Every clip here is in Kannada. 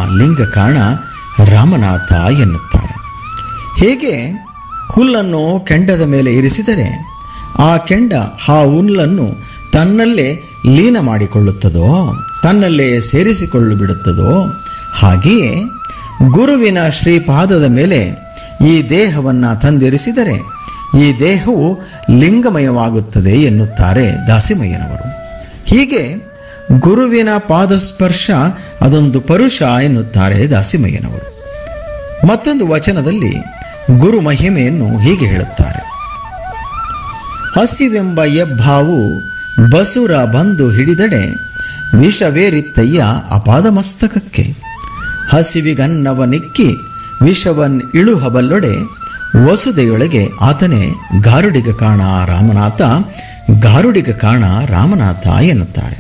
ಲಿಂಗ ಕಾಣ ರಾಮನಾಥ ಎನ್ನುತ್ತಾರೆ ಹೇಗೆ ಹುಲ್ಲನ್ನು ಕೆಂಡದ ಮೇಲೆ ಇರಿಸಿದರೆ ಆ ಕೆಂಡ ಆ ಹುಲ್ಲನ್ನು ತನ್ನಲ್ಲೇ ಲೀನ ಮಾಡಿಕೊಳ್ಳುತ್ತದೋ ತನ್ನಲ್ಲೇ ಸೇರಿಸಿಕೊಳ್ಳು ಬಿಡುತ್ತದೋ ಹಾಗೆಯೇ ಗುರುವಿನ ಶ್ರೀಪಾದದ ಮೇಲೆ ಈ ದೇಹವನ್ನು ತಂದಿರಿಸಿದರೆ ಈ ದೇಹವು ಲಿಂಗಮಯವಾಗುತ್ತದೆ ಎನ್ನುತ್ತಾರೆ ದಾಸಿಮಯ್ಯನವರು ಹೀಗೆ ಗುರುವಿನ ಪಾದಸ್ಪರ್ಶ ಅದೊಂದು ಪರುಷ ಎನ್ನುತ್ತಾರೆ ದಾಸಿಮಯ್ಯನವರು ಮತ್ತೊಂದು ವಚನದಲ್ಲಿ ಗುರು ಮಹಿಮೆಯನ್ನು ಹೀಗೆ ಹೇಳುತ್ತಾರೆ ಹಸಿವೆಂಬ ಎಬ್ಬಾವು ಬಸುರ ಬಂದು ಹಿಡಿದಡೆ ವಿಷವೇರಿತ್ತಯ್ಯ ಅಪಾದಮಸ್ತಕಕ್ಕೆ ಹಸಿವಿಗನ್ನವ ನಿಕ್ಕಿ ವಿಷವನ್ ಇಳುಹಬಲ್ಲೊಡೆ ವಸುದೆಯೊಳಗೆ ಆತನೇ ಗಾರುಡಿಗ ಕಾಣ ರಾಮನಾಥ ಗಾರುಡಿಗ ಕಾಣ ರಾಮನಾಥ ಎನ್ನುತ್ತಾರೆ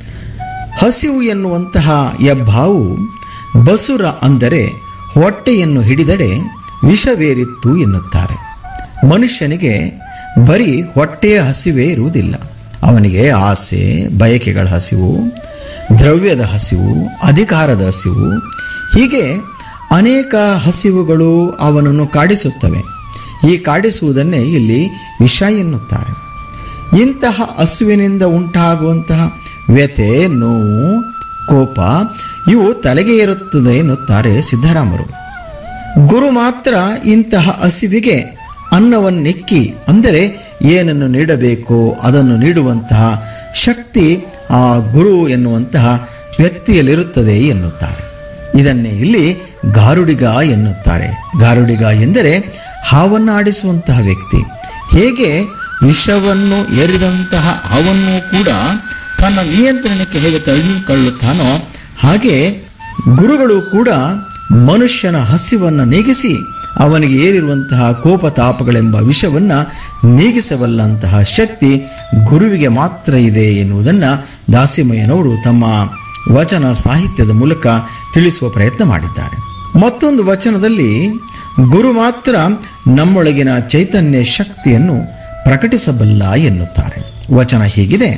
ಹಸಿವು ಎನ್ನುವಂತಹ ಎಬ್ಬಾವು ಬಸುರ ಅಂದರೆ ಹೊಟ್ಟೆಯನ್ನು ಹಿಡಿದಡೆ ವಿಷವೇರಿತ್ತು ಎನ್ನುತ್ತಾರೆ ಮನುಷ್ಯನಿಗೆ ಬರೀ ಹೊಟ್ಟೆಯ ಹಸಿವೇ ಇರುವುದಿಲ್ಲ ಅವನಿಗೆ ಆಸೆ ಬಯಕೆಗಳ ಹಸಿವು ದ್ರವ್ಯದ ಹಸಿವು ಅಧಿಕಾರದ ಹಸಿವು ಹೀಗೆ ಅನೇಕ ಹಸಿವುಗಳು ಅವನನ್ನು ಕಾಡಿಸುತ್ತವೆ ಈ ಕಾಡಿಸುವುದನ್ನೇ ಇಲ್ಲಿ ವಿಷ ಎನ್ನುತ್ತಾರೆ ಇಂತಹ ಹಸುವಿನಿಂದ ಉಂಟಾಗುವಂತಹ ವ್ಯಥೆ ನೋವು ಕೋಪ ಇವು ತಲೆಗೆ ಏರುತ್ತದೆ ಎನ್ನುತ್ತಾರೆ ಸಿದ್ದರಾಮರು ಗುರು ಮಾತ್ರ ಇಂತಹ ಹಸಿವಿಗೆ ಅನ್ನವನ್ನೆಕ್ಕಿ ಅಂದರೆ ಏನನ್ನು ನೀಡಬೇಕೋ ಅದನ್ನು ನೀಡುವಂತಹ ಶಕ್ತಿ ಆ ಗುರು ಎನ್ನುವಂತಹ ವ್ಯಕ್ತಿಯಲ್ಲಿರುತ್ತದೆ ಎನ್ನುತ್ತಾರೆ ಇದನ್ನೇ ಇಲ್ಲಿ ಗಾರುಡಿಗ ಎನ್ನುತ್ತಾರೆ ಗಾರುಡಿಗ ಎಂದರೆ ಹಾವನ್ನು ಆಡಿಸುವಂತಹ ವ್ಯಕ್ತಿ ಹೇಗೆ ವಿಷವನ್ನು ಏರಿದಂತಹ ಹಾವನ್ನು ಕೂಡ ತನ್ನ ನಿಯಂತ್ರಣಕ್ಕೆ ಹೇಗೆ ತಳ್ಳಿಕೊಳ್ಳುತ್ತಾನೋ ಹಾಗೆ ಗುರುಗಳು ಕೂಡ ಮನುಷ್ಯನ ಹಸಿವನ್ನು ನೀಗಿಸಿ ಅವನಿಗೆ ಏರಿರುವಂತಹ ಕೋಪತಾಪಗಳೆಂಬ ವಿಷವನ್ನ ನೀಗಿಸಬಲ್ಲಂತಹ ಶಕ್ತಿ ಗುರುವಿಗೆ ಮಾತ್ರ ಇದೆ ಎನ್ನುವುದನ್ನು ದಾಸಿಮಯ್ಯನವರು ತಮ್ಮ ವಚನ ಸಾಹಿತ್ಯದ ಮೂಲಕ ತಿಳಿಸುವ ಪ್ರಯತ್ನ ಮಾಡಿದ್ದಾರೆ ಮತ್ತೊಂದು ವಚನದಲ್ಲಿ ಗುರು ಮಾತ್ರ ನಮ್ಮೊಳಗಿನ ಚೈತನ್ಯ ಶಕ್ತಿಯನ್ನು ಪ್ರಕಟಿಸಬಲ್ಲ ಎನ್ನುತ್ತಾರೆ ವಚನ ಹೀಗಿದೆ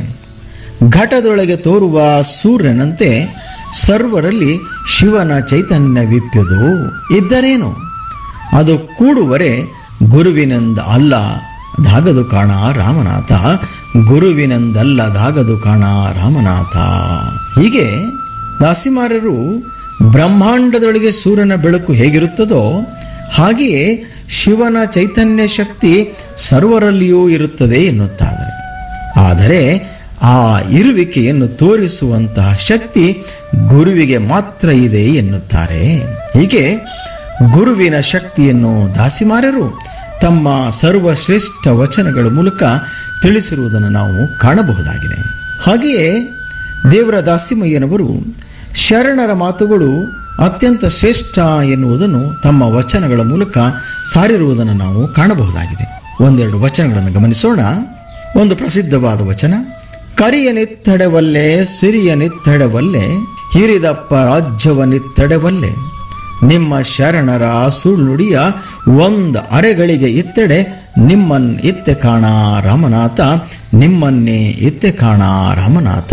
ಘಟದೊಳಗೆ ತೋರುವ ಸೂರ್ಯನಂತೆ ಸರ್ವರಲ್ಲಿ ಶಿವನ ಚೈತನ್ಯವಿಪ್ಪದು ಇದ್ದರೇನು ಅದು ಕೂಡುವರೆ ಗುರುವಿನಿಂದ ಅಲ್ಲ ದಾಗದು ಕಾಣ ರಾಮನಾಥ ಗುರುವಿನಿಂದಲ್ಲ ದಾಗದು ಕಾಣ ರಾಮನಾಥ ಹೀಗೆ ದಾಸಿಮಾರರು ಬ್ರಹ್ಮಾಂಡದೊಳಗೆ ಸೂರ್ಯನ ಬೆಳಕು ಹೇಗಿರುತ್ತದೋ ಹಾಗೆಯೇ ಶಿವನ ಚೈತನ್ಯ ಶಕ್ತಿ ಸರ್ವರಲ್ಲಿಯೂ ಇರುತ್ತದೆ ಎನ್ನುತ್ತಾರೆ ಆದರೆ ಆ ಇರುವಿಕೆಯನ್ನು ತೋರಿಸುವಂತಹ ಶಕ್ತಿ ಗುರುವಿಗೆ ಮಾತ್ರ ಇದೆ ಎನ್ನುತ್ತಾರೆ ಹೀಗೆ ಗುರುವಿನ ಶಕ್ತಿಯನ್ನು ದಾಸಿಮಾರರು ತಮ್ಮ ಸರ್ವಶ್ರೇಷ್ಠ ವಚನಗಳ ಮೂಲಕ ತಿಳಿಸಿರುವುದನ್ನು ನಾವು ಕಾಣಬಹುದಾಗಿದೆ ಹಾಗೆಯೇ ದೇವರ ದಾಸಿಮಯ್ಯನವರು ಶರಣರ ಮಾತುಗಳು ಅತ್ಯಂತ ಶ್ರೇಷ್ಠ ಎನ್ನುವುದನ್ನು ತಮ್ಮ ವಚನಗಳ ಮೂಲಕ ಸಾರಿರುವುದನ್ನು ನಾವು ಕಾಣಬಹುದಾಗಿದೆ ಒಂದೆರಡು ವಚನಗಳನ್ನು ಗಮನಿಸೋಣ ಒಂದು ಪ್ರಸಿದ್ಧವಾದ ವಚನ ಕರಿಯ ನಿತ್ತಡೆವಲ್ಲೆ ಸಿರಿಯ ನಿತ್ತಡೆವಲ್ಲೆ ಹಿರಿದಪ್ಪ ರಾಜ್ಯವ ನಿತ್ತಡೆವಲ್ಲೆ ನಿಮ್ಮ ಶರಣರ ಸುಳ್ಳುಡಿಯ ಒಂದು ಅರೆಗಳಿಗೆ ಇತ್ತೆಡೆ ನಿಮ್ಮನ್ ಇತ್ತೆ ಕಾಣ ರಾಮನಾಥ ನಿಮ್ಮನ್ನೇ ಇತ್ತೆ ಕಾಣ ರಾಮನಾಥ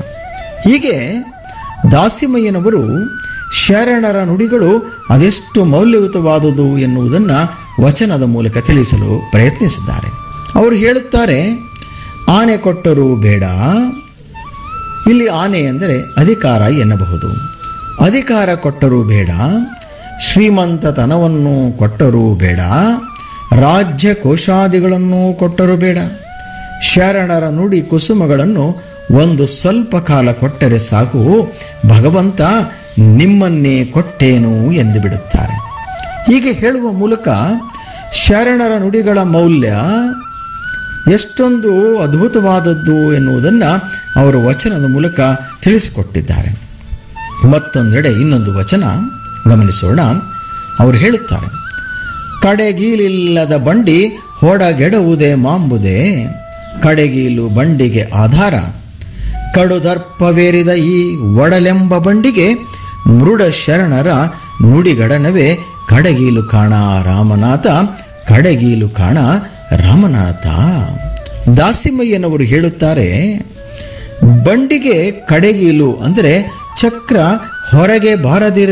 ಹೀಗೆ ದಾಸಿಮಯ್ಯನವರು ಶರಣರ ನುಡಿಗಳು ಅದೆಷ್ಟು ಮೌಲ್ಯಯುತವಾದುದು ಎನ್ನುವುದನ್ನು ವಚನದ ಮೂಲಕ ತಿಳಿಸಲು ಪ್ರಯತ್ನಿಸಿದ್ದಾರೆ ಅವರು ಹೇಳುತ್ತಾರೆ ಆನೆ ಕೊಟ್ಟರೂ ಬೇಡ ಇಲ್ಲಿ ಆನೆ ಎಂದರೆ ಅಧಿಕಾರ ಎನ್ನಬಹುದು ಅಧಿಕಾರ ಕೊಟ್ಟರೂ ಬೇಡ ಶ್ರೀಮಂತತನವನ್ನು ಕೊಟ್ಟರೂ ಬೇಡ ರಾಜ್ಯ ಕೋಶಾದಿಗಳನ್ನು ಕೊಟ್ಟರೂ ಬೇಡ ಶರಣರ ನುಡಿ ಕುಸುಮಗಳನ್ನು ಒಂದು ಸ್ವಲ್ಪ ಕಾಲ ಕೊಟ್ಟರೆ ಸಾಕು ಭಗವಂತ ನಿಮ್ಮನ್ನೇ ಕೊಟ್ಟೇನು ಎಂದು ಬಿಡುತ್ತಾರೆ ಹೀಗೆ ಹೇಳುವ ಮೂಲಕ ಶರಣರ ನುಡಿಗಳ ಮೌಲ್ಯ ಎಷ್ಟೊಂದು ಅದ್ಭುತವಾದದ್ದು ಎನ್ನುವುದನ್ನು ಅವರು ವಚನದ ಮೂಲಕ ತಿಳಿಸಿಕೊಟ್ಟಿದ್ದಾರೆ ಮತ್ತೊಂದೆಡೆ ಇನ್ನೊಂದು ವಚನ ಗಮನಿಸೋಣ ಅವರು ಹೇಳುತ್ತಾರೆ ಕಡೆಗೀಲಿಲ್ಲದ ಬಂಡಿ ಹೊಡಗೆಡುವುದೇ ಮಾಂಬುದೇ ಕಡೆಗೀಲು ಬಂಡಿಗೆ ಆಧಾರ ಕಡುದರ್ಪವೇರಿದ ಈ ಒಡಲೆಂಬ ಬಂಡಿಗೆ ಮೃಡ ಶರಣರ ನುಡಿಗಡನವೇ ಕಡೆಗೀಲು ಕಾಣ ರಾಮನಾಥ ಕಡೆಗೀಲು ಕಾಣ ರಾಮನಾಥ ದಾಸಿಮಯ್ಯನವರು ಹೇಳುತ್ತಾರೆ ಬಂಡಿಗೆ ಕಡೆಗೀಲು ಅಂದರೆ ಚಕ್ರ ಹೊರಗೆ ಬಾರದಿರ